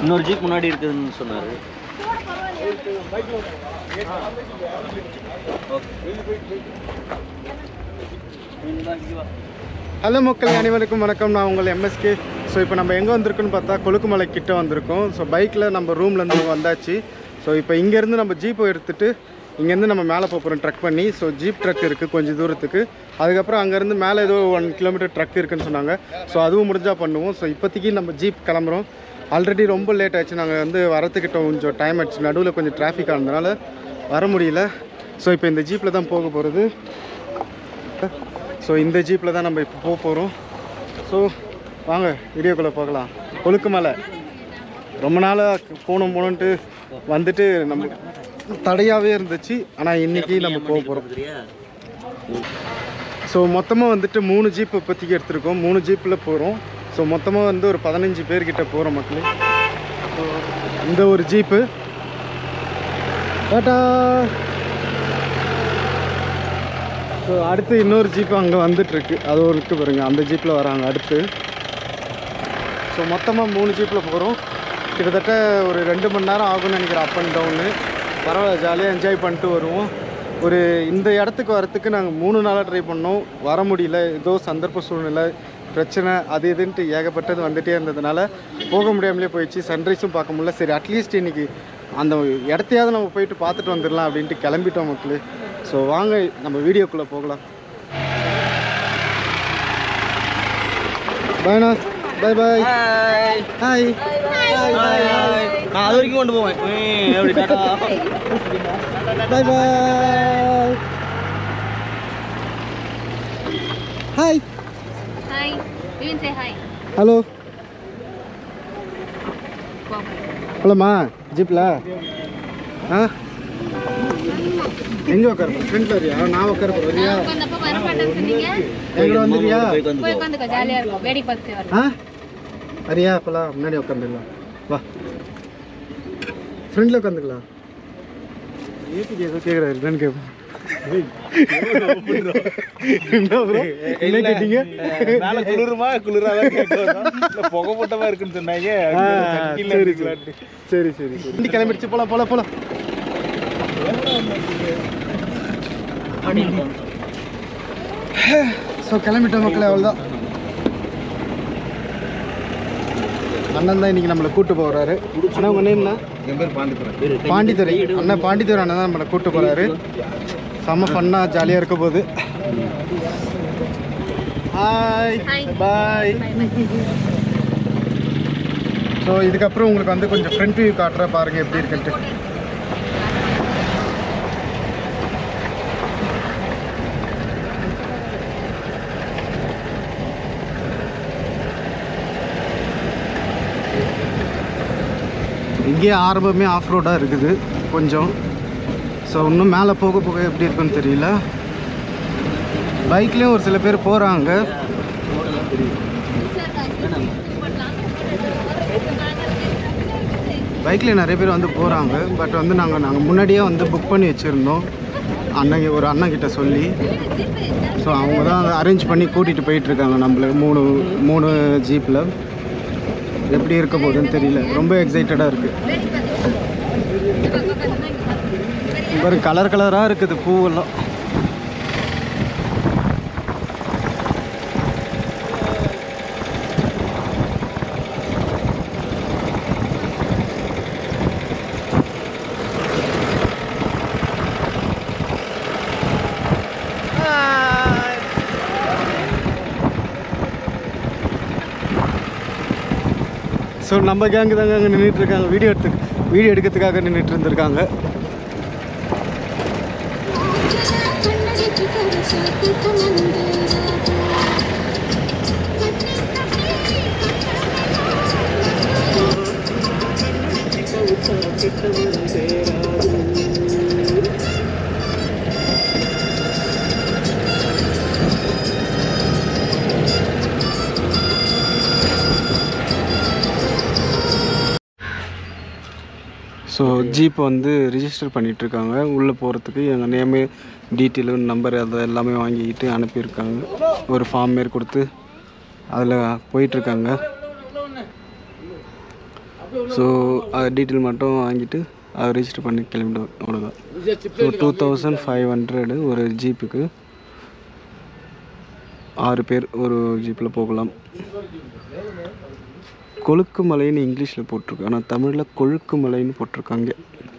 இன்னொரு ஜீப் முன்னாடி இருக்குதுன்னு சொன்னார் ஹலோ மக்கள் அனைவருக்கும் வணக்கம் நான் உங்கள் எம்எஸ்கே ஸோ இப்போ நம்ம எங்கே வந்திருக்குன்னு பார்த்தா கொழுக்குமலை கிட்ட வந்திருக்கோம் ஸோ பைக்கில் நம்ம ரூம்லேருந்து வந்தாச்சு ஸோ இப்போ இங்கேருந்து நம்ம ஜீப்பை எடுத்துகிட்டு இங்கேருந்து நம்ம மேலே போகிறோம் ட்ரக் பண்ணி ஸோ ஜீப் ட்ரக் இருக்குது கொஞ்சம் தூரத்துக்கு அதுக்கப்புறம் அங்கேருந்து மேலே ஏதோ ஒன் கிலோமீட்டர் ட்ரக் இருக்குன்னு சொன்னாங்க ஸோ அதுவும் முடிஞ்சால் பண்ணுவோம் ஸோ இப்போதைக்கு நம்ம ஜீப் கிளம்புறோம் ஆல்ரெடி ரொம்ப லேட் ஆச்சு நாங்கள் வந்து வரத்துக்கிட்ட கொஞ்சம் டைம் ஆச்சு நடுவில் கொஞ்சம் டிராஃபிக் ஆனதுனால வர முடியல ஸோ இப்போ இந்த ஜீப்பில் தான் போக போகிறது ஸோ இந்த ஜீப்பில் தான் நம்ம இப்போ போக போகிறோம் ஸோ வாங்க வீடியோக்குள்ளே போகலாம் கொழுக்குமலை ரொம்ப நாளாக போகணும் போகணுன்ட்டு வந்துட்டு நம்ம தடையாகவே இருந்துச்சு ஆனால் இன்றைக்கி நம்ம போக போகிறோம் ஸோ மொத்தமாக வந்துட்டு மூணு ஜீப் இப்போதைக்கு எடுத்திருக்கோம் மூணு ஜீப்பில் போகிறோம் ஸோ மொத்தமாக வந்து ஒரு பதினஞ்சு பேர்கிட்ட போகிறோம் மக்களே ஸோ இந்த ஒரு ஜீப்பு டாட்டா ஸோ அடுத்து இன்னொரு ஜீப் அங்கே வந்துட்டுருக்கு அது ஒரு இருக்கு பாருங்க அந்த ஜீப்பில் வராங்க அடுத்து ஸோ மொத்தமாக மூணு ஜீப்பில் போகிறோம் கிட்டத்தட்ட ஒரு ரெண்டு மணி நேரம் ஆகும்னு நினைக்கிறேன் அப் அண்ட் டவுனு பரவாயில்ல ஜாலியாக என்ஜாய் பண்ணிட்டு வருவோம் ஒரு இந்த இடத்துக்கு வரத்துக்கு நாங்கள் மூணு நாளாக ட்ரை பண்ணோம் வர முடியல ஏதோ சந்தர்ப்ப சூழ்நிலை பிரச்சனை அது இதுன்ட்டு ஏகப்பட்டது வந்துட்டே இருந்ததுனால போக முடியாமலே போயிடுச்சு சன்ரைஸும் பார்க்க முடியல சரி அட்லீஸ்ட் இன்னைக்கு அந்த இடத்தையாவது நம்ம போயிட்டு பார்த்துட்டு வந்துடலாம் அப்படின்ட்டு கிளம்பிட்டோம் மக்களே ஸோ வாங்க நம்ம வீடியோக்குள்ளே போகலாம் பாய்ண்ணா பாய் பாய் ஹாய் நான் அது வரைக்கும் கொண்டு போவேன் ஏய், அப்படி tata. Bye bye hi Hi. You can say hi. Hello Wow. போலாமா ஜீப்பில் ஆ எங்கே உட்கார ஃப்ரெண்டில் வரியா நான் உட்கார போகிறேன் வரியா நான் உட்காந்தப்ப வர மாட்டேன்னு சொன்னீங்க எங்கே வந்துடுறியா போய் உட்காந்து போய் உட்காந்துக்க ஜாலியா இருக்கும் வேடிக்கை பார்த்துட்டு வரலாம் ஆ வரியா அப்போலாம் முன்னாடி உட்காந்துடலாம் வா ஃப்ரெண்டில் உட்காந்துக்கலாம் ஏபிக்கு ஏதோ கேட்குறாரு என்னன்னு கேட்போம் என்ன bro? என்ன கேட்டீங்க மேல குளிருமா குளிராதான் கேட்கணும் இல்ல புகை மூட்டமா இருக்குன்னு சொன்னாங்க ஆ, சக்கில சரி இருக்கலான்ட்டு. சரி சரி சரி வண்டி கிளம்பிடுச்சு போலாம் போலாம் போலாம் ஸோ கிளம்பிட்டோம் மக்களே அவ்வளோதான் அண்ணன் தான் இன்னைக்கு நம்மளை கூட்டு போகிறாரு ஆனால் உங்கள் நேம்னா என் பேர் பாண்டித்துறேன் பாண்டித்துறை அண்ணன் பாண்டித்துறை அண்ணன் தான் நம்மளை கூட்டு போகிறாரு செம்ம ஃபன்னாக ஜாலியாக இருக்க போகுது ஹாய் Hi. பாய் ஸோ இதுக்கப்புறம் உங்களுக்கு வந்து கொஞ்சம் ஃப்ரண்ட் வியூ காட்டுறேன் பாருங்கள் எப்படி இருக்குன்ட்டு இங்கேயே ஆரம்பமே ஆஃப் ரோடாக இருக்குது கொஞ்சம் ஸோ இன்னும் மேலே போக போக எப்படி இருக்குன்னு தெரியல பைக்லேயும் ஒரு சில பேர் போகிறாங்க பைக்கில் நிறைய பேர் வந்து போகிறாங்க பட் வந்து நாங்கள் நாங்கள் முன்னாடியே வந்து புக் பண்ணி வச்சுருந்தோம் அண்ணன் ஒரு அண்ணன் கிட்ட சொல்லி ஸோ அவங்க தான் அரேஞ்ச் பண்ணி கூட்டிகிட்டு போயிட்டுருக்காங்க நம்மள மூணு மூணு ஜீப்பில் எப்படி இருக்க போகுதுன்னு தெரியல ரொம்ப எக்ஸைட்டடாக இருக்குது ஒரு கலர் கலராக இருக்குது பூவெல்லாம் ஸோ நம்ம கேங்கு தாங்க அங்கே நின்றுட்டு இருக்காங்க வீடியோ எடுத்து வீடியோ எடுக்கிறதுக்காக நின்றுட்டு இருந்திருக்காங்க ஸோ ஜீப் வந்து ரிஜிஸ்டர் பண்ணிகிட்ருக்காங்க உள்ளே போகிறதுக்கு எங்கள் நேமு டீட்டெயிலு நம்பர் அதை எல்லாமே வாங்கிக்கிட்டு அனுப்பியிருக்காங்க ஒரு ஃபார்ம் மாரி கொடுத்து அதில் போயிட்டுருக்காங்க ஸோ அது டீட்டெயில் மட்டும் வாங்கிட்டு அதை ரிஜிஸ்டர் பண்ணி கிளம்பிடுவோம் அவ்வளோதான் so two thousand five hundred ஒரு ஜீப்புக்கு ஆறு பேர் ஒரு ஜீப்பில் போகலாம் கொழுக்கு மலைன்னு இங்கிலீஷில் போட்டிருக்கு ஆனால் தமிழில் கொழுக்கு மலைன்னு போட்டிருக்காங்க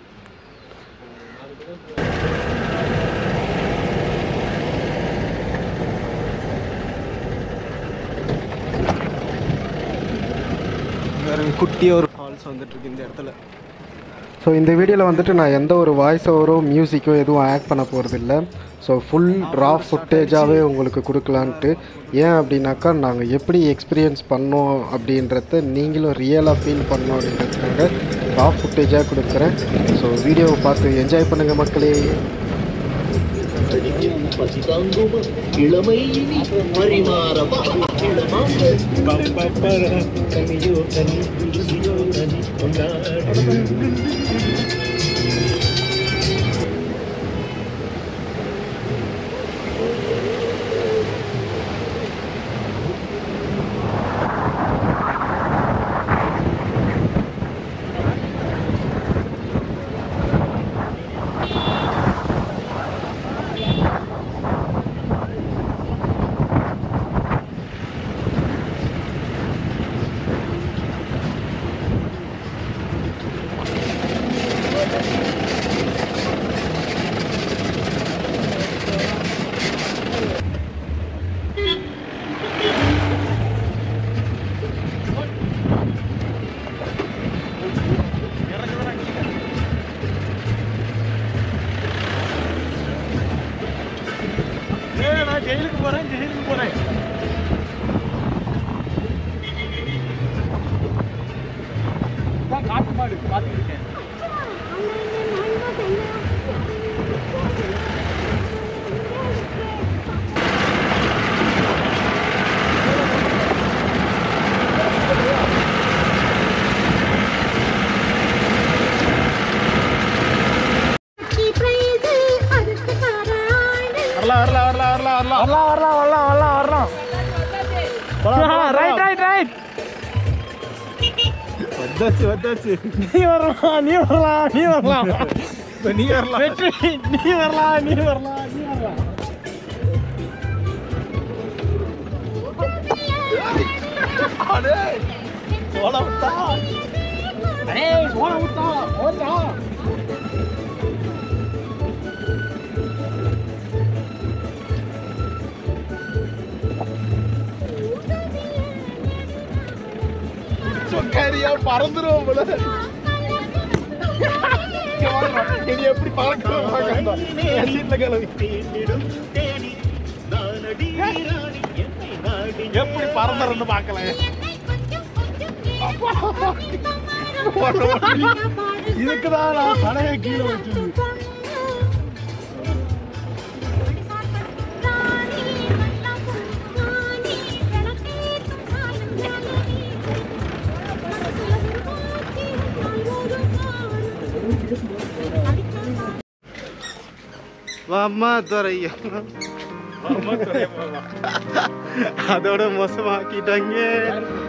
வேறு குட்டியாக ஒரு ஃபால்ஸ் வந்துட்டுருக்கு இந்த இடத்துல ஸோ இந்த வீடியோவில் வந்துட்டு நான் எந்த ஒரு வாய்ஸ் ஓவரோ மியூசிக்கோ எதுவும் ஆட் பண்ண போகிறதில்ல ஸோ ஃபுல் ரா ஃபுட்டேஜாகவே உங்களுக்கு கொடுக்கலான்ட்டு ஏன் அப்படின்னாக்கா நாங்கள் எப்படி எக்ஸ்பீரியன்ஸ் பண்ணோம் அப்படின்றத நீங்களும் ரியலாக ஃபீல் பண்ணோம் அப்படின்றதுக்காக ரா ஃபுட்டேஜாக கொடுக்குறேன் ஸோ வீடியோவை பார்த்து என்ஜாய் பண்ணுங்கள் மக்களே நான் ஜெயிலுக்கு போறேன் ஜெயிலுக்கு போறேன் காட்டு மாடு பார்த்துருக்கேன் வரலாம் வரலாம் வரலாம் வரலாம் வரலாம் வரலாம் வரலாம் வரலாம் வரலாம் ரைட் ரைட் ரைட் வந்தாச்சு வந்தாச்சு நீ வரலாம் நீ வரலாம் நீ வரலாம் நீ வரலாம் வெற்றி நீ வரலாம் நீ வரலாம் நீ வரலாம் அடே சோள விட்டா அடே சோள விட்டா ஓட்டா சொக்காரியா பறந்துருவோம் போல இங்க வாடா, இனி எப்படி பறக்கிறோம் சீட்ல கிளம்பி எப்படி பறந்துறன்னு பார்க்கல இதுக்குதான் நான் தலையை கீழே வச்சது வாம்மா துறையா அதோட மோசமாக்கிட்டாங்க